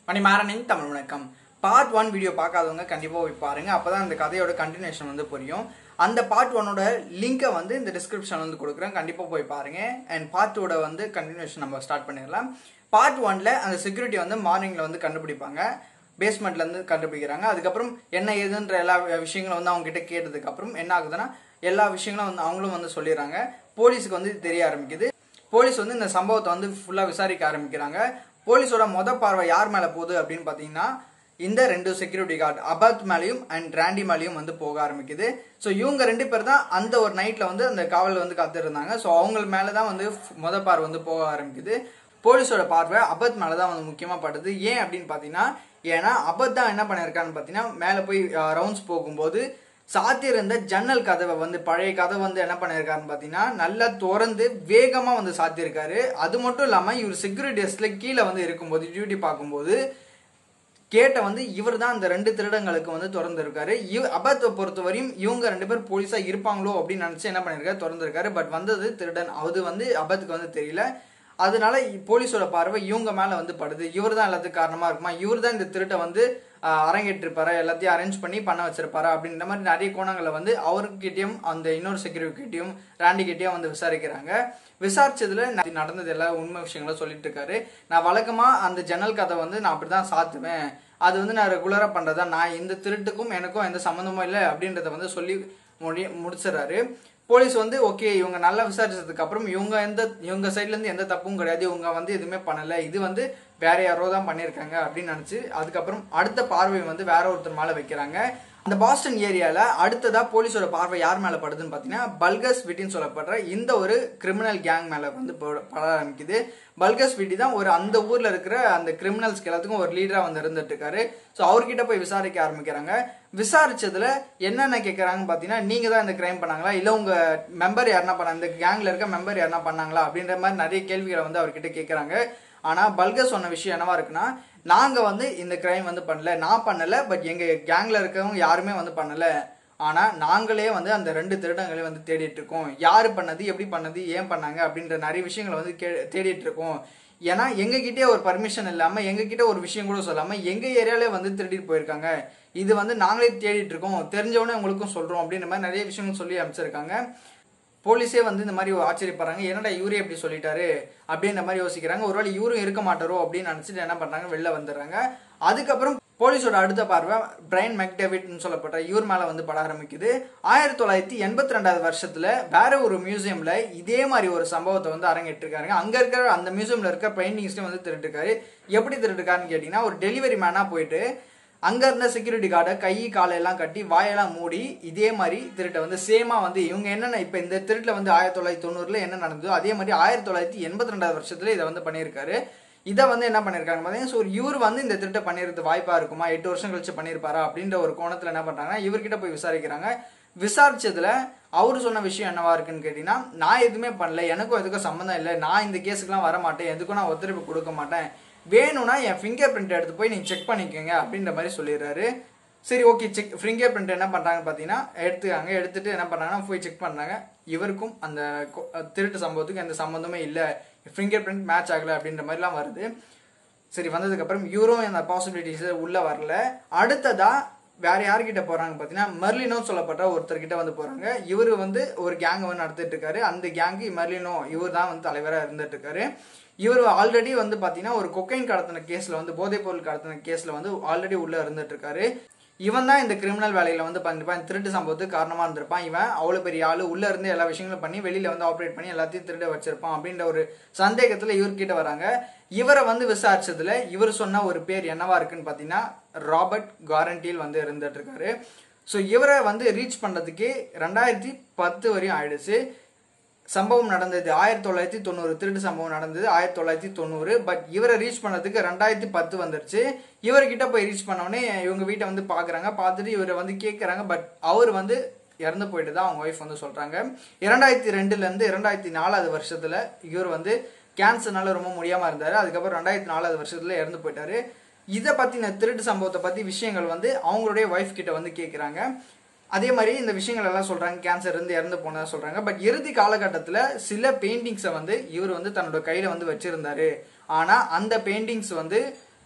மணி மாறனின் தமிழ் வணக்கம் part one video பார்க்காதவங்க கண்டிப்பாக போய் பாருங்க அப்பதான் அந்த கதையோட கண்டினியூஷன் வந்து புரியும் அந்த பார்ட் ஒன்னோட லிங்கை வந்து இந்த டிஸ்கிரிப்ஷன் வந்து கொடுக்குறேன் கண்டிப்பாக போய் பாருங்க அண்ட் பார்ட் டூட வந்து கண்டினியூஷன் நம்ம ஸ்டார்ட் பண்ணிடலாம் பார்ட் ஒன்ல அந்த செக்யூரிட்டி வந்து மார்னிங்ல வந்து கண்டுபிடிப்பாங்க பேஸ்மெண்ட்ல இருந்து கண்டுபிடிக்கிறாங்க அதுக்கப்புறம் என்ன ஏதுன்ற எல்லா விஷயங்களும் வந்து அவங்க கிட்ட கேட்டதுக்கு அப்புறம் என்ன ஆகுதுன்னா எல்லா விஷயங்களும் வந்து அவங்களும் வந்து சொல்லிடுறாங்க போலீஸுக்கு வந்து இது தெரிய ஆரம்பிக்குது போலீஸ் வந்து இந்த சம்பவத்தை வந்து ஃபுல்லா விசாரிக்க ஆரம்பிக்கிறாங்க போலீஸோட மொத பார்வை யார் மேல போகுது அப்படின்னு பாத்தீங்கன்னா இந்த ரெண்டு செக்யூரிட்டி கார்டு அபாத் மேலேயும் அண்ட் ராண்டி மேலேயும் வந்து போக ஆரம்பிக்குது ஸோ இவங்க ரெண்டு பேர் தான் அந்த ஒரு நைட்ல வந்து அந்த காவல் வந்து காத்திருந்தாங்க ஸோ அவங்க மேல தான் வந்து மொத பார்வை வந்து போக ஆரம்பிக்குது போலீஸோட பார்வை அபத் மேல தான் வந்து முக்கியமா படுது ஏன் அப்படின்னு பாத்தீங்கன்னா ஏன்னா அபத் தான் என்ன பண்ணிருக்கான்னு பாத்தீங்கன்னா மேல போய் ரவுண்ட்ஸ் போகும்போது சாத்தியிருந்த ஜன்னல் கதவை வந்து பழைய கதவை வந்து என்ன பண்ணிருக்காருன்னு பாத்தீங்கன்னா நல்லா திறந்து வேகமா வந்து சாத்தியிருக்காரு அது மட்டும் இல்லாம இவர் செக்யூரிட்டி டெஸ்க்ல கீழே வந்து இருக்கும்போது டியூட்டி பார்க்கும்போது கேட்ட வந்து இவர் தான் அந்த ரெண்டு திருடங்களுக்கு வந்து திறந்திருக்காரு இவ அபத்தை பொறுத்தவரையும் இவங்க ரெண்டு பேர் போலீஸா இருப்பாங்களோ அப்படின்னு நினைச்சு என்ன பண்ணிருக்காரு திறந்திருக்காரு பட் வந்தது திருடன் அது வந்து அபத்துக்கு வந்து தெரியல அதனால போலீஸோட பார்வை இவங்க மேல வந்து படுது இவர் தான் எல்லாத்துக்கும் காரணமா இருக்குமா இவர் தான் இந்த திருட்டை வந்து அரங்கேற்றிருப்பாரா எல்லாத்தையும் அரேஞ்ச் பண்ணி பண்ண வச்சிருப்பாரா அப்படின்ற மாதிரி நிறைய கோணங்களை வந்து அவர்கிட்டயும் அந்த இன்னொரு செக்யூரிட்டி கிட்டயும் ராண்டி கிட்டயும் வந்து விசாரிக்கிறாங்க விசாரிச்சதுல நடந்தது எல்லா உண்மை விஷயங்கள சொல்லிட்டு இருக்காரு நான் வழக்கமா அந்த ஜன்னல் கதை வந்து நான் அப்படிதான் சாத்துவேன் அது வந்து நான் ரெகுலரா பண்றதா நான் இந்த திருட்டுக்கும் எனக்கும் எந்த சம்மந்தமும் இல்லை அப்படின்றத வந்து சொல்லி முடி முடிச்சிடறாரு போலீஸ் வந்து ஓகே இவங்க நல்லா விசாரிச்சதுக்கு அப்புறம் இவங்க எந்த இவங்க சைட்ல இருந்து எந்த தப்பும் கிடையாது இவங்க வந்து எதுவுமே பண்ணல இது வந்து வேற யாரோ தான் பண்ணியிருக்காங்க அப்படின்னு நினைச்சு அதுக்கப்புறம் அடுத்த பார்வை வந்து வேற ஒருத்தர் மேல வைக்கிறாங்க அந்த பாஸ்டன் ஏரியால அடுத்ததா போலீஸோட பார்வை யார் மேல படுதுன்னு பாத்தீங்கன்னா பல்கஸ் விட்டின்னு சொல்லப்படுற இந்த ஒரு கிரிமினல் கேங் மேல வந்து பட ஆரம்பிக்குது பல்கஸ் விட்டி தான் ஒரு அந்த ஊர்ல இருக்கிற அந்த கிரிமினல்ஸ்க்கு எல்லாத்துக்கும் ஒரு லீடரா வந்து இருந்துட்டு இருக்காரு ஸோ அவர்கிட்ட போய் விசாரிக்க ஆரம்பிக்கிறாங்க விசாரிச்சதுல என்னென்ன கேட்கறாங்கன்னு பாத்தீங்கன்னா நீங்க தான் இந்த கிரைம் பண்ணாங்களா இல்ல உங்க மெம்பர் யாருன்னா பண்ணாங்க இந்த கேங்ல இருக்க மெம்பர் யாருன்னா பண்ணாங்களா அப்படின்ற மாதிரி நிறைய கேள்விகளை வந்து அவர்கிட்ட கேட்கறாங்க ஆனா பல்கர் சொன்ன விஷயம் என்னவா இருக்குன்னா நாங்க வந்து இந்த கிரைம் வந்து பண்ணல நான் பண்ணல பட் எங்க கேங்ல இருக்கவங்க யாருமே வந்து பண்ணல ஆனா நாங்களே வந்து அந்த ரெண்டு திருடங்களையும் வந்து தேடிட்டு இருக்கோம் யாரு பண்ணது எப்படி பண்ணது ஏன் பண்ணாங்க அப்படின்ற நிறைய விஷயங்களை வந்து தேடிட்டு இருக்கோம் ஏன்னா எங்க கிட்டே ஒரு பர்மிஷன் இல்லாம எங்க கிட்ட ஒரு விஷயம் கூட சொல்லாம எங்க ஏரியாலே வந்து திருடிட்டு போயிருக்காங்க இது வந்து நாங்களே தேடிட்டு இருக்கோம் தெரிஞ்சவனே உங்களுக்கும் சொல்றோம் அப்படின்ற மாதிரி நிறைய விஷயங்கள் சொல்லி அமைச்சிருக்காங்க போலீஸே வந்து இந்த மாதிரி ஆச்சரியப்படுறாங்க என்னடா இவரே எப்படி சொல்லிட்டாரு அப்படின்ற மாதிரி யோசிக்கிறாங்க ஒருவேளை இவரும் இருக்க மாட்டாரோ அப்படின்னு நினைச்சிட்டு என்ன பண்றாங்க வெளில வந்துடுறாங்க அதுக்கப்புறம் போலீஸோட அடுத்த பார்வை பிரைன் மெக்டேவிட்னு சொல்லப்பட்ட இவர் மேல வந்து பட ஆரம்பிக்குது ஆயிரத்தி தொள்ளாயிரத்தி எண்பத்தி ரெண்டாவது வருஷத்துல வேற ஒரு மியூசியம்ல இதே மாதிரி ஒரு சம்பவத்தை வந்து அரங்கேற்றிருக்காங்க அங்க இருக்கிற அந்த மியூசியம்ல இருக்க பெயிண்டிங்ஸ்லயும் வந்து திருட்டுருக்காரு எப்படி திருட்டுருக்காருன்னு கேட்டீங்கன்னா ஒரு டெலிவரி மேனா போயிட்டு அங்க இருந்த செக்யூரிட்டி கார்டை கை காலையெல்லாம் கட்டி வாயெல்லாம் மூடி இதே மாதிரி திருட்டை வந்து சேமா வந்து இவங்க என்னென்ன இப்ப இந்த திருட்டுல வந்து ஆயிரத்தி தொள்ளாயிரத்தி தொண்ணூறுல என்ன நடந்ததோ அதே மாதிரி ஆயிரத்தி தொள்ளாயிரத்தி எண்பத்தி ரெண்டாவது வருஷத்துல இதை வந்து பண்ணியிருக்காரு இதை வந்து என்ன பண்ணிருக்காங்க பார்த்தீங்கன்னா ஸோ இவர் வந்து இந்த திருட்டை பண்ணிருது வாய்ப்பா இருக்குமா எட்டு வருஷம் கழிச்சு பண்ணியிருப்பாரா அப்படின்ற ஒரு கோணத்துல என்ன பண்றாங்கன்னா இவர்கிட்ட போய் விசாரிக்கிறாங்க விசாரிச்சதுல அவர் சொன்ன விஷயம் என்னவா இருக்குன்னு கேட்டீங்கன்னா நான் எதுவுமே பண்ணல எனக்கும் எதுக்கும் சம்மந்தம் இல்லை நான் இந்த கேஸுக்குலாம் வர மாட்டேன் எதுக்கும் நான் ஒத்துழைப்பு கொடுக்க மாட்டேன் வேணும்னா என் ஃபிங்கர் பிரிண்ட் எடுத்து போய் நீங்க செக் பண்ணிக்கோங்க அப்படின்ற மாதிரி சொல்லிடுறாரு சரி ஓகே செக் ஃபிங்கர் பிரிண்ட் என்ன பண்றாங்க பாத்தீங்கன்னா எடுத்துக்காங்க எடுத்துட்டு என்ன பண்றாங்கன்னா போய் செக் பண்றாங்க இவருக்கும் அந்த திருட்டு சம்பவத்துக்கு எந்த சம்பந்தமே இல்லை ஃபிங்கர் பிரிண்ட் மேட்ச் ஆகல அப்படின்ற மாதிரிலாம் வருது சரி வந்ததுக்கு அப்புறம் இவரும் அந்த பாசிபிலிட்டிஸ் உள்ள வரல அடுத்ததா வேற யார்கிட்ட போறாங்க பாத்தீங்கன்னா மெர்லினோ சொல்லப்பட்ட ஒருத்தர்கிட்ட வந்து போறாங்க இவர் வந்து ஒரு கேங் வந்து நடத்திட்டு இருக்காரு அந்த கேங்கு மெர்லினோ இவர் தான் வந்து தலைவராக இருந்துட்டு இருக்காரு இவர் ஆல்ரெடி வந்து பாத்தீங்கன்னா ஒரு கொக்கைன் கடத்தின கேஸ்ல வந்து போதைப் பொருள் கடத்தின கேஸ்ல வந்து ஆல்ரெடி உள்ள இருந்துட்டு இருக்காரு இவன் தான் இந்த கிரிமினல் வேலையில வந்து பண்ணிருப்பான் திருட்டு சம்பவத்துக்கு காரணமா இருந்திருப்பான் இவன் அவ்வளவு பெரிய ஆளு உள்ள இருந்து எல்லா விஷயங்களும் பண்ணி வெளியில வந்து ஆப்ரேட் பண்ணி எல்லாத்தையும் திருட வச்சிருப்பான் அப்படின்ற ஒரு சந்தேகத்துல இவர்கிட்ட வராங்க இவரை வந்து விசாரிச்சதுல இவர் சொன்ன ஒரு பேர் என்னவா இருக்குன்னு பாத்தீங்கன்னா ராபர்ட் காரண்டியில் வந்து இருந்துட்டு இருக்காரு ஸோ இவரை வந்து ரீச் பண்றதுக்கு ரெண்டாயிரத்தி பத்து வரையும் ஆயிடுச்சு சம்பவம் நடந்தது ஆயிரத்தி தொள்ளாயிரத்தி தொண்ணூறு திருட்டு சம்பவம் நடந்தது ஆயிரத்தி தொள்ளாயிரத்தி தொண்ணூறு பட் இவரை ரீச் பண்ணதுக்கு ரெண்டாயிரத்தி பத்து வந்துருச்சு இவர்கிட்ட போய் ரீச் பண்ணவொடனே இவங்க வீட்டை வந்து பாக்குறாங்க பார்த்துட்டு இவரை வந்து கேட்கறாங்க பட் அவர் வந்து இறந்து போயிட்டு தான் அவங்க ஒய்ஃப் வந்து சொல்றாங்க இரண்டாயிரத்தி ரெண்டுல இருந்து இரண்டாயிரத்தி நாலாவது வருஷத்துல இவர் வந்து கேன்சர்னால ரொம்ப முடியாம இருந்தாரு அதுக்கப்புறம் ரெண்டாயிரத்தி நாலாவது வருஷத்துல இறந்து போயிட்டாரு இதை பத்தின திருட்டு சம்பவத்தை பத்தி விஷயங்கள் வந்து அவங்களுடைய ஒய்ஃப் கிட்ட வந்து கேட்கறாங்க அதே மாதிரி இந்த விஷயங்கள் எல்லாம் சொல்றாங்க கேன்சர் இருந்து இறந்து போனதா சொல்றாங்க பட் இறுதி காலகட்டத்தில் சில பெயிண்டிங்ஸை வந்து இவர் வந்து தன்னோட கையில வந்து வச்சிருந்தாரு ஆனா அந்த பெயிண்டிங்ஸ் வந்து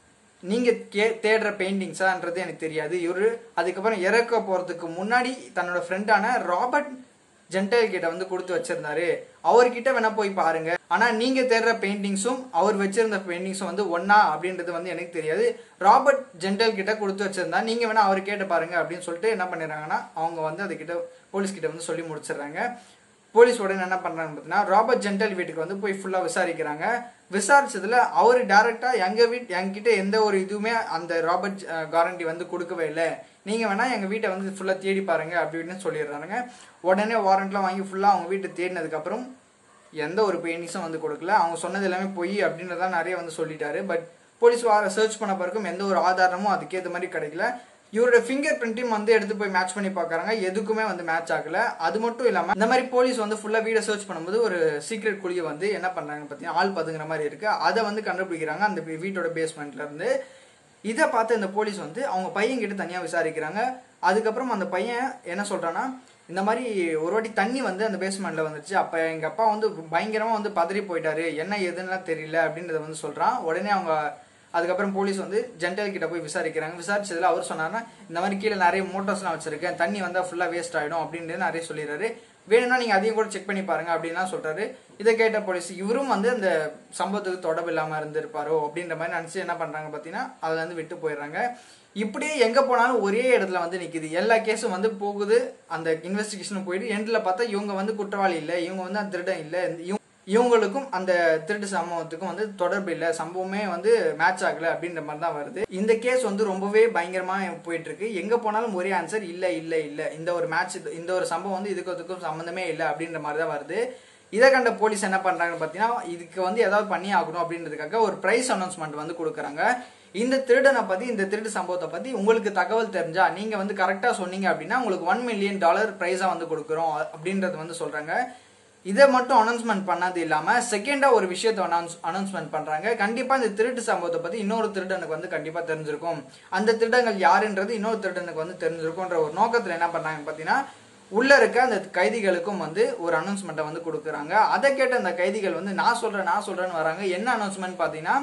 நீங்க கே தேடுற பெயிண்டிங்ஸான்றது எனக்கு தெரியாது இவரு அதுக்கப்புறம் இறக்க போறதுக்கு முன்னாடி தன்னோட ஃப்ரெண்டான ராபர்ட் ஜென்டைல் கிட்ட வந்து கொடுத்து வச்சிருந்தாரு அவர்கிட்ட வேணா போய் பாருங்க ஆனா நீங்க தேடுற பெயிண்டிங்ஸும் அவர் வச்சிருந்த பெயிண்டிங்ஸும் வந்து ஒன்னா அப்படின்றது வந்து எனக்கு தெரியாது ராபர்ட் ஜென்டைல் கிட்ட கொடுத்து வச்சிருந்தா நீங்க வேணா அவர் கேட்டு பாருங்க அப்படின்னு சொல்லிட்டு என்ன பண்ணிடுறாங்கன்னா அவங்க வந்து அதுகிட்ட போலீஸ் கிட்ட வந்து சொல்லி முடிச்சிடுறாங்க போலீஸ் உடனே என்ன பண்றாங்க பார்த்தீங்கன்னா ராபர்ட் ஜென்டல் வீட்டுக்கு வந்து போய் ஃபுல்லா விசாரிக்கிறாங்க விசாரிச்சதுல அவர் டைரக்டா எங்க வீட் என்கிட்ட எந்த ஒரு இதுவுமே அந்த ராபர்ட் காரண்டி வந்து கொடுக்கவே இல்லை நீங்க வேணா எங்க வீட்டை வந்து ஃபுல்லா தேடி பாருங்க அப்படின்னு சொல்லிடுறாங்க உடனே வாரண்ட்லாம் வாங்கி ஃபுல்லா அவங்க வீட்டை தேடினதுக்கு அப்புறம் எந்த ஒரு பெயிண்டிங்ஸும் வந்து கொடுக்கல அவங்க சொன்னது எல்லாமே பொய் அப்படின்றதான் நிறைய வந்து சொல்லிட்டாரு பட் போலீஸ் சர்ச் பண்ண பிறகும் எந்த ஒரு ஆதாரமும் அதுக்கேற்ற மாதிரி கிடைக்கல இவரோட ஃபிங்கர் பிரிண்ட்டையும் வந்து எடுத்து போய் மேட்ச் பண்ணி பார்க்கறாங்க எதுக்குமே வந்து மேட்ச் ஆகல அது மட்டும் இல்லாம இந்த மாதிரி போலீஸ் வந்து ஃபுல்லா வீடை சர்ச் பண்ணும்போது ஒரு சீக்ரெட் குழியை வந்து என்ன பண்றாங்க பார்த்தீங்கன்னா ஆள் பதுங்குற மாதிரி இருக்கு அதை வந்து கண்டுபிடிக்கிறாங்க அந்த வீட்டோட பேஸ்மெண்ட்ல இருந்து இதை பார்த்து இந்த போலீஸ் வந்து அவங்க பையன் கிட்ட தனியா விசாரிக்கிறாங்க அதுக்கப்புறம் அந்த பையன் என்ன சொல்றான்னா இந்த மாதிரி ஒரு வாட்டி தண்ணி வந்து அந்த பேஸ்மெண்ட்ல வந்துருச்சு அப்ப எங்க அப்பா வந்து பயங்கரமா வந்து பதறி போயிட்டாரு என்ன ஏதுன்னுலாம் தெரியல அப்படின்றத வந்து சொல்றான் உடனே அவங்க அதுக்கப்புறம் போலீஸ் வந்து ஜென்டல் கிட்ட போய் விசாரிக்கிறாங்க விசாரிச்சதுல அவர் சொன்னாருன்னா இந்த மாதிரி கீழே நிறைய மோட்டர்ஸ்லாம் வச்சிருக்கேன் தண்ணி வந்தா ஃபுல்லா வேஸ்ட் ஆயிடும் அப்படின்னு நிறைய சொல்லிடுறாரு வேணும்னா நீங்க அதையும் கூட செக் பண்ணி பாருங்க அப்படின்லாம் சொல்றாரு இதை கேட்ட போலீஸ் இவரும் வந்து அந்த சம்பவத்துக்கு தொடர்பு இல்லாம இருந்திருப்பாரோ அப்படின்ற மாதிரி நினைச்சு என்ன பண்றாங்க பாத்தீங்கன்னா அதுல இருந்து விட்டு போயிடுறாங்க இப்படியே எங்க போனாலும் ஒரே இடத்துல வந்து நிக்குது எல்லா கேஸும் வந்து போகுது அந்த இன்வெஸ்டிகேஷன் போயிட்டு எண்ட்ல பார்த்தா இவங்க வந்து குற்றவாளி இல்லை இவங்க வந்து அந்த திருடன் இல்லை இவங்க- இவங்களுக்கும் அந்த திருட்டு சம்பவத்துக்கும் வந்து தொடர்பு இல்லை சம்பவமே வந்து மேட்ச் ஆகல அப்படின்ற மாதிரி தான் வருது இந்த கேஸ் வந்து ரொம்பவே பயங்கரமா போயிட்டு இருக்கு எங்க போனாலும் ஒரே ஆன்சர் இல்ல இல்ல இல்ல இந்த ஒரு மேட்ச் இந்த ஒரு சம்பவம் வந்து இதுக்கு அதுக்கும் சம்மந்தமே இல்லை அப்படின்ற மாதிரி தான் வருது இதை கண்ட போலீஸ் என்ன பண்றாங்கன்னு பார்த்தீங்கன்னா இதுக்கு வந்து ஏதாவது பண்ணி ஆகணும் அப்படின்றதுக்காக ஒரு பிரைஸ் அனௌன்ஸ்மெண்ட் வந்து கொடுக்குறாங்க இந்த திருடனை பத்தி இந்த திருட்டு சம்பவத்தை பத்தி உங்களுக்கு தகவல் தெரிஞ்சா நீங்க வந்து கரெக்டா சொன்னீங்க அப்படின்னா உங்களுக்கு ஒன் மில்லியன் டாலர் பிரைஸா வந்து கொடுக்குறோம் அப்படின்றது வந்து சொல்றாங்க இதை மட்டும் அனௌன்ஸ்மெண்ட் பண்ணது இல்லாம செகண்டா ஒரு விஷயத்தை அனௌன்ஸ் அனௌன்ஸ்மெண்ட் பண்றாங்க கண்டிப்பா இந்த திருட்டு சம்பவத்தை பத்தி இன்னொரு திருடனுக்கு வந்து கண்டிப்பா தெரிஞ்சிருக்கும் அந்த திருடங்கள் யாருன்றது இன்னொரு திருடனுக்கு வந்து தெரிஞ்சிருக்கும்ன்ற ஒரு நோக்கத்துல என்ன பண்ணாங்க பாத்தீங்கன்னா உள்ள இருக்க அந்த கைதிகளுக்கும் வந்து ஒரு அனௌன்ஸ்மெண்ட்டை வந்து கொடுக்குறாங்க அதை கேட்ட அந்த கைதிகள் வந்து நான் சொல்றேன் நான் சொல்றேன்னு வராங்க என்ன அனௌன்ஸ்மெண்ட் பாத்தீங்கன்னா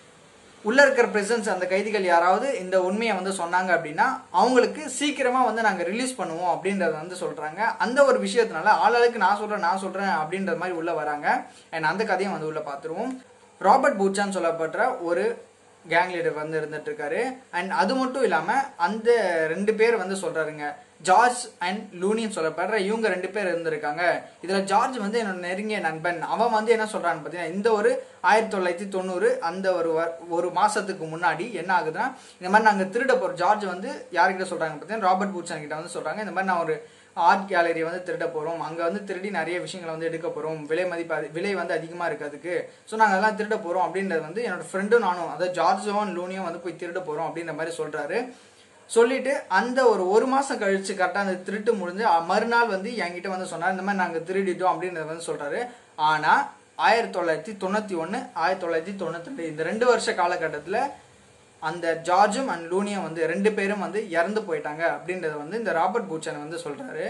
உள்ள இருக்கிற பிரசன்ஸ் அந்த கைதிகள் யாராவது இந்த உண்மையை வந்து சொன்னாங்க அப்படின்னா அவங்களுக்கு சீக்கிரமா வந்து நாங்க ரிலீஸ் பண்ணுவோம் அப்படின்றத வந்து சொல்றாங்க அந்த ஒரு விஷயத்தினால ஆளாளுக்கு நான் சொல்றேன் நான் சொல்றேன் அப்படின்ற மாதிரி உள்ள வராங்க அண்ட் அந்த கதையும் வந்து உள்ள பார்த்துருவோம் ராபர்ட் பூச்சான்னு சொல்லப்படுற ஒரு கேங் லீடர் வந்து இருந்துட்டு இருக்காரு அண்ட் அது மட்டும் இல்லாம அந்த ரெண்டு பேர் வந்து சொல்றாருங்க ஜார்ஜ் அண்ட் லூனின்னு சொல்லப்படுற இவங்க ரெண்டு பேர் இருந்திருக்காங்க இதுல ஜார்ஜ் வந்து என்னோட நெருங்கிய நண்பன் அவன் வந்து என்ன சொல்றான்னு பார்த்தீங்கன்னா இந்த ஒரு ஆயிரத்தி தொள்ளாயிரத்தி தொண்ணூறு அந்த ஒரு வ- ஒரு மாசத்துக்கு முன்னாடி என்ன ஆகுதுன்னா இந்த மாதிரி நாங்க திருட போறோம் ஜார்ஜ் வந்து யார்கிட்ட சொல்றாங்க பார்த்தீங்கன்னா ராபர்ட் பூச்சன் கிட்ட வந்து சொல்றாங்க இந்த மாதிரி நான் ஒரு ஆர்ட் கேலரி வந்து திருட போறோம் அங்க வந்து திருடி நிறைய விஷயங்களை வந்து எடுக்க போறோம் விலை மதிப்பு அதி- விலை வந்து அதிகமா இருக்கு அதுக்கு ஸோ நாங்க அதெல்லாம் திருட போறோம் அப்படின்றது வந்து என்னோட ஃப்ரெண்டும் நானும் அதாவது ஜார்ஜும் லூனியும் வந்து போய் திருட போறோம் அப்படின்ற மாதிரி சொல்றாரு சொல்லிட்டு அந்த ஒரு ஒரு மாசம் கழிச்சு கரெக்டா அந்த திருட்டு முடிஞ்சு அ- மறுநாள் வந்து என்கிட்ட வந்து சொன்னார் இந்த மாதிரி நாங்க திருடிட்டோம் அப்படின்றத வந்து சொல்றாரு ஆனா ஆயிரத்தி தொள்ளாயிரத்தி தொண்ணூத்தி ஒன்னு ஆயிரத்தி தொள்ளாயிரத்தி தொண்ணூத்தி ரெண்டு இந்த ரெண்டு வருஷ காலகட்டத்துல அந்த ஜார்ஜும் அண்ட் லூனியும் வந்து ரெண்டு பேரும் வந்து இறந்து போயிட்டாங்க அப்படின்றத வந்து இந்த ராபர்ட் பூச்சன் வந்து சொல்றாரு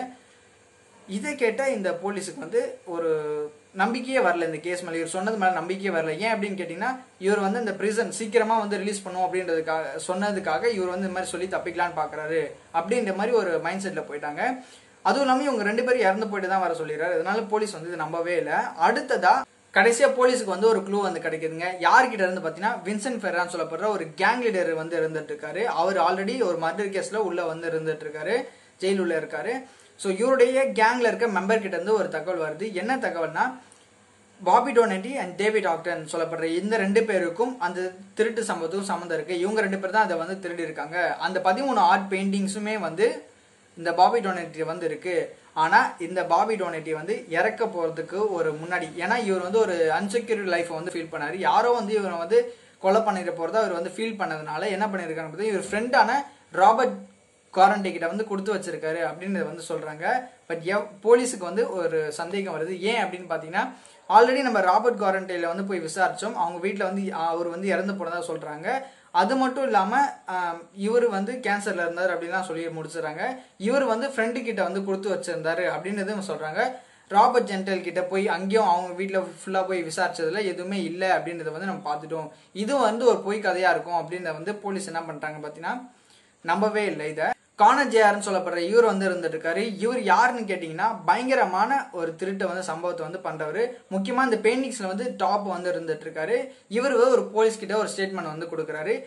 இதை கேட்ட இந்த போலீஸுக்கு வந்து ஒரு நம்பிக்கையே வரல இந்த கேஸ் மேலே இவர் சொன்னது மேலே நம்பிக்கையே வரல ஏன் அப்படின்னு கேட்டிங்கன்னா இவர் வந்து இந்த பிரிசன் சீக்கிரமா வந்து ரிலீஸ் பண்ணுவோம் அப்படின்றதுக்காக சொன்னதுக்காக இவர் வந்து இந்த மாதிரி சொல்லி தப்பிக்கலான்னு பார்க்கறாரு அப்படின்ற மாதிரி ஒரு மைண்ட் செட்டில் போயிட்டாங்க அதுவும் இல்லாமல் இவங்க ரெண்டு பேரும் இறந்து போயிட்டு தான் வர சொல்லிடுறாரு அதனால போலீஸ் வந்து இது நம்பவே இல்லை அடுத்ததா கடைசியா போலீஸுக்கு வந்து ஒரு க்ளூ வந்து கிடைக்குதுங்க யார்கிட்ட இருந்து பார்த்தீங்கன்னா வின்சென்ட் ஃபெர்ரான் சொல்லப்படுற ஒரு கேங் லீடர் வந்து இருந்துட்டு இருக்காரு அவர் ஆல்ரெடி ஒரு மர்டர் கேஸ்ல உள்ள வந்து இருந்துட்டு இருக்காரு ஜெயில் உள்ள இருக்காரு ஸோ இவருடைய கேங்ல இருக்க மெம்பர் கிட்ட இருந்து ஒரு தகவல் வருது என்ன தகவல்னா Bobby Donatti and David Acton சொல்லப்படுற இந்த ரெண்டு பேருக்கும் அந்த திருட்டு சம்பவத்துக்கும் சம்மந்தம் இருக்கு இவங்க ரெண்டு பேர் தான் அதை வந்து திருடி இருக்காங்க அந்த பதிமூணு ஆர்ட் பெயிண்டிங்ஸுமே வந்து இந்த பாபி டோனட்டி வந்து இருக்கு ஆனா இந்த பாபி டோனட்டி வந்து இறக்க போறதுக்கு ஒரு முன்னாடி ஏன்னா இவர் வந்து ஒரு அன்செக்யூர்ட் லைஃப் வந்து ஃபீல் பண்ணாரு யாரோ வந்து இவரை வந்து கொலை பண்ணிட போறதா அவர் வந்து ஃபீல் பண்ணதுனால என்ன பண்ணிருக்காங்க பார்த்தீங்கன்னா இவர் ஃப்ரெண்டான ராபர்ட் குவாரண்டி கிட்ட வந்து கொடுத்து வச்சிருக்காரு அப்படின்றத வந்து சொல்றாங்க பட் போலீஸுக்கு வந்து ஒரு சந்தேகம் வருது ஏன் அப்படின்னு பாத்தீங்கன்னா ஆல்ரெடி நம்ம ராபர்ட் குவாரண்டைல வந்து போய் விசாரிச்சோம் அவங்க வீட்டில் வந்து அவர் வந்து இறந்து போனதா சொல்றாங்க அது மட்டும் இல்லாம ஆம், இவர் வந்து கேன்சர்ல இருந்தார் அப்படின்லாம் சொல்லி முடிச்சிடறாங்க இவர் வந்து ஃப்ரெண்டு கிட்ட வந்து கொடுத்து வச்சிருந்தாரு அப்படின்றதும் சொல்றாங்க ராபர்ட் ஜென்டல் கிட்ட போய் அங்கேயும் அவங்க வீட்டில் ஃபுல்லாக போய் விசாரிச்சதுல எதுவுமே இல்லை அப்படின்றத வந்து நம்ம பார்த்துட்டோம் இது வந்து ஒரு பொய் கதையா இருக்கும் அப்படின்றத வந்து போலீஸ் என்ன பண்றாங்க பார்த்தீங்கன்னா நம்பவே இல்லை இதை கானர் ஜேஆர்னு சொல்லப்படுற இவர் வந்து இருந்துட்டு இருக்காரு இவர் யாருன்னு கேட்டிங்கன்னா பயங்கரமான ஒரு திருட்டை வந்து சம்பவத்தை வந்து பண்றவர் முக்கியமாக இந்த பெயிண்டிங்ஸ்ல வந்து டாப் வந்து இருந்துட்டு இருக்காரு இவர் ஒரு போலீஸ் கிட்ட ஒரு ஸ்டேட்மெண்ட் வந்து கொடுக்குறாரு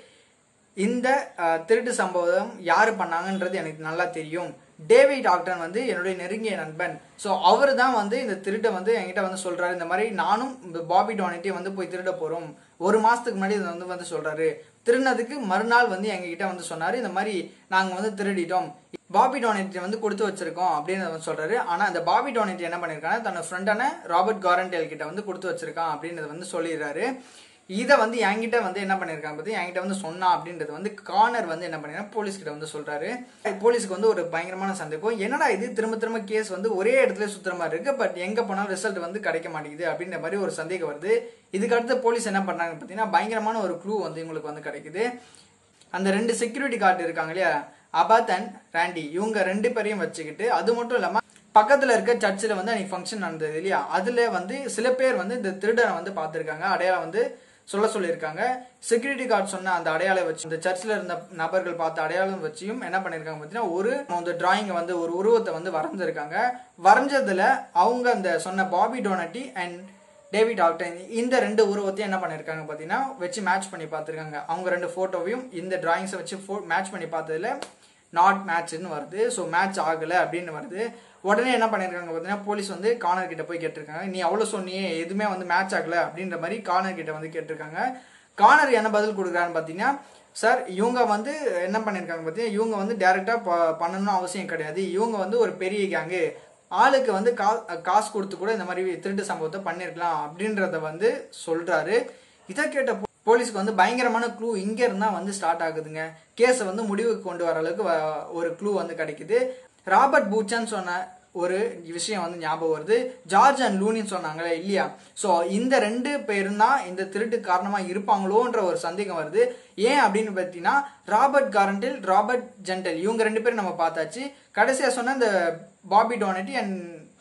இந்த அஹ், திருட்டு சம்பவம் யார் பண்ணாங்கன்றது எனக்கு நல்லா தெரியும் டேவிட் ஆக்டன் வந்து என்னுடைய நெருங்கிய நண்பன் ஸோ அவர் தான் வந்து இந்த திருட்டை வந்து என்கிட்ட வந்து சொல்றாரு இந்த மாதிரி நானும் இந்த பாபி டானிட்டி வந்து போய் திருட போறோம் ஒரு மாசத்துக்கு முன்னாடி இதை வந்து வந்து சொல்றாரு திருடினதுக்கு மறுநாள் வந்து எங்ககிட்ட வந்து சொன்னாரு இந்த மாதிரி நாங்க வந்து திருடிட்டோம் பாபி டோனேட்டி வந்து கொடுத்து வச்சிருக்கோம் அப்படின்னு வந்து சொல்றாரு ஆனா அந்த பாபி டோனேட்டி என்ன பண்ணிருக்காங்க தன்னோட ஃப்ரெண்டான ராபர்ட் காரண்டேல் கிட்ட வந்து கொடுத்து வச்சிருக்கான் அப்படின்றத வந்து சொல்லிடுறாரு இதை வந்து என்கிட்ட வந்து என்ன பண்ணிருக்காங்க பத்தி என்கிட்ட வந்து சொன்னா அப்படின்றது வந்து கார்னர் வந்து என்ன பண்ணிருக்காங்க போலீஸ் கிட்ட வந்து சொல்றாரு போலீஸ்க்கு வந்து ஒரு பயங்கரமான சந்தேகம் என்னடா இது திரும்ப திரும்ப கேஸ் வந்து ஒரே இடத்துல சுத்துற மாதிரி இருக்கு பட் எங்க போனாலும் ரிசல்ட் வந்து கிடைக்க மாட்டேங்குது அப்படின்ற மாதிரி ஒரு சந்தேகம் வருது இதுக்கு அடுத்து போலீஸ் என்ன பண்றாங்க பார்த்தீங்கன்னா பயங்கரமான ஒரு க்ளூ வந்து இவங்களுக்கு வந்து கிடைக்குது அந்த ரெண்டு செக்யூரிட்டி கார்டு இருக்காங்க இல்லையா அபாத் அண்ட் ராண்டி இவங்க ரெண்டு பேரையும் வச்சுக்கிட்டு அது மட்டும் இல்லாம பக்கத்துல இருக்க சர்ச்சில் வந்து அன்னைக்கு ஃபங்க்ஷன் நடந்தது இல்லையா அதுல வந்து சில பேர் வந்து இந்த திருடனை வந்து பார்த்திருக்காங்க அடையாளம் வந்து சொல்ல சொல்லியிருக்காங்க செக்யூரிட்டி கார்டு சொன்ன அந்த அடையாளம் வச்சு இந்த சர்ச்சில் இருந்த நபர்கள் பார்த்த அடையாளம் வச்சியும் என்ன பண்ணிருக்காங்க பார்த்தீங்கன்னா ஒரு அந்த டிராயிங்கை வந்து ஒரு உருவத்தை வந்து வரைஞ்சிருக்காங்க வரைஞ்சதுல அவங்க அந்த சொன்ன Bobby Donatti and David Acton இந்த ரெண்டு உருவத்தையும் என்ன பண்ணிருக்காங்க பார்த்தீங்கன்னா வச்சு மேட்ச் பண்ணி பார்த்துருக்காங்க அவங்க ரெண்டு ஃபோட்டோவையும் இந்த டிராயிங்ஸை வச்சு மேட்ச் பண்ணி பார்த்ததுல நாட் மேட்ச்னு வருது ஸோ மேட்ச் ஆகலை அப்படின்னு வருது உடனே என்ன பண்ணியிருக்காங்க பார்த்தீங்கன்னா போலீஸ் வந்து கார்னர் கிட்ட போய் கேட்டிருக்காங்க நீ அவ்வளோ சொன்னியே எதுவுமே வந்து மேட்ச் ஆகலை அப்படின்ற மாதிரி கார்னர் கிட்ட வந்து கேட்டிருக்காங்க கார்னர் என்ன பதில் கொடுக்குறான்னு பார்த்தீங்கன்னா சார் இவங்க வந்து என்ன பண்ணியிருக்காங்க பார்த்தீங்கன்னா இவங்க வந்து டேரெக்டாக பண்ணணும்னு அவசியம் கிடையாது இவங்க வந்து ஒரு பெரிய கேங்கு ஆளுக்கு வந்து கா காசு கொடுத்து கூட இந்த மாதிரி திருட்டு சம்பவத்தை பண்ணியிருக்கலாம் அப்படின்றத வந்து சொல்றாரு இதை கேட்ட போ- போலீஸ்க்கு வந்து பயங்கரமான க்ளூ இங்க இருந்தா வந்து ஸ்டார்ட் ஆகுதுங்க கேஸை வந்து முடிவுக்கு கொண்டு வர அளவுக்கு வ- ஒரு க்ளூ வந்து கிடைக்குது ராபர்ட் பூச்சன் சொன்ன ஒரு விஷயம் வந்து ஞாபகம் வருது ஜார்ஜ் அண்ட் லூனின்னு சொன்னாங்களே இல்லையா ஸோ இந்த ரெண்டு பேரும் தான் இந்த திருட்டு காரணமா இருப்பாங்களோன்ற ஒரு சந்தேகம் வருது ஏன் அப்படின்னு பார்த்தீங்கன்னா ராபர்ட் காரண்டில் ராபர்ட் ஜென்டல் இவங்க ரெண்டு பேரும் நம்ம பார்த்தாச்சு கடைசியா சொன்ன இந்த Bobby Donatti and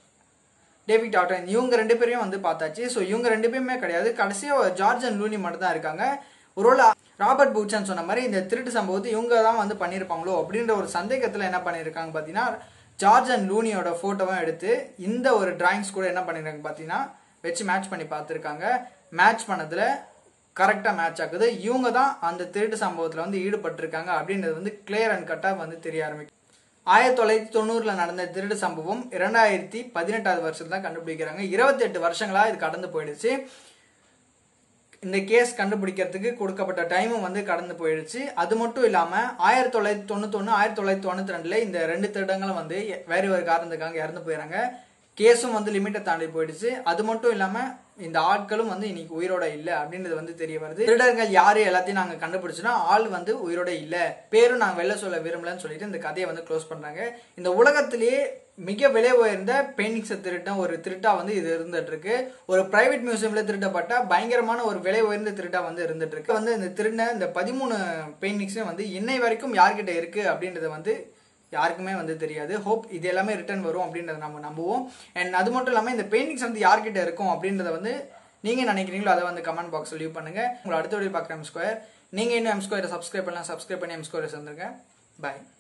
David Acton இவங்க ரெண்டு பேரையும் வந்து பார்த்தாச்சு ஸோ இவங்க ரெண்டு பேருமே கிடையாது கடைசியாக ஜார்ஜ் அண்ட் லூனி மட்டும் தான் இருக்காங்க ஒருவேளை ராபர்ட் பூச்சன் சொன்ன மாதிரி இந்த திருட்டு சம்பவத்தை இவங்க தான் வந்து பண்ணியிருப்பாங்களோ அப்படின்ற ஒரு சந்தேகத்தில் என்ன பண்ணியிருக்காங்க பார்த்தீங்கன்னா ஜார்ஜ் அண்ட் லூனியோட ஃபோட்டோவும் எடுத்து இந்த ஒரு டிராயிங்ஸ் கூட என்ன பண்ணியிருக்காங்க பார்த்தீங்கன்னா வச்சு மேட்ச் பண்ணி பார்த்துருக்காங்க மேட்ச் பண்ணதுல கரெக்டாக மேட்ச் ஆகுது இவங்க தான் அந்த திருட்டு சம்பவத்தில் வந்து ஈடுபட்டிருக்காங்க அப்படின்றது வந்து கிளியர் அண்ட் கட்டாக வந்து தெரிய ஆரம்பிக்கும் ஆயிரத்தி தொள்ளாயிரத்தி தொண்ணூறுல நடந்த திருடு சம்பவம் இரண்டாயிரத்தி பதினெட்டாவது வருஷத்துல தான் கண்டுபிடிக்கிறாங்க இருபத்தெட்டு வருஷங்களா இது கடந்து போயிடுச்சு இந்த கேஸ் கண்டுபிடிக்கிறதுக்கு கொடுக்கப்பட்ட டைமும் வந்து கடந்து போயிடுச்சு அது மட்டும் இல்லாம ஆயிரத்தி தொள்ளாயிரத்தி தொண்ணூத்தொன்னு ஆயிரத்தி தொள்ளாயிரத்தி தொண்ணூத்தி ரெண்டுல இந்த ரெண்டு திருடங்களும் வந்து வேற ஒரு காரணத்துக்காக இறந்து போயிறாங்க கேஸும் வந்து லிமிட்டை தாண்டி போயிடுச்சு அது மட்டும் இல்லாம இந்த ஆட்களும் வந்து இன்னைக்கு உயிரோட இல்ல அப்படின்றது வந்து தெரிய வருது திருடர்கள் யாரு எல்லாத்தையும் நாங்க கண்டுபிடிச்சோன்னா ஆள் வந்து உயிரோட இல்ல பேரும் நாங்க வெளில சொல்ல விரும்பலன்னு சொல்லிட்டு இந்த கதையை வந்து க்ளோஸ் பண்றாங்க இந்த உலகத்திலேயே மிக விலை உயர்ந்த பெயிண்டிங்ஸை திருட்ட ஒரு திருட்டா வந்து இது இருந்துட்டு இருக்கு ஒரு பிரைவேட் மியூசியம்ல திருட்டப்பட்ட பயங்கரமான ஒரு விலை உயர்ந்த திருட்டா வந்து இருந்துட்டு இருக்கு வந்து இந்த திருடின இந்த பதிமூணு பெயிண்டிங்ஸும் வந்து இன்னை வரைக்கும் யார்கிட்ட இருக்கு அப்படின்றது வந்து யாருக்குமே வந்து தெரியாது ஹோப் இது எல்லாமே ரிட்டர்ன் வரும் அப்படின்றத நம்ம நம்புவோம் அண்ட் அது மட்டும் இல்லாமல் இந்த பெயிண்டிங்ஸ் வந்து யார்கிட்ட இருக்கும் அப்படின்றத வந்து நீங்க நினைக்கிறீங்களோ அதை வந்து கமெண்ட் பாக்ஸ் லீவ் பண்ணுங்க உங்களை அடுத்த வீடியோ பார்க்குற எம் ஸ்கொயர் நீங்க இன்னும் எம் ஸ்கொயரை சப்ஸ்கிரைப் பண்ணலாம் சப்ஸ்கிரைப் பண்ணி எம் ஸ்கொயரை சேர்ந்துருங்க பாய்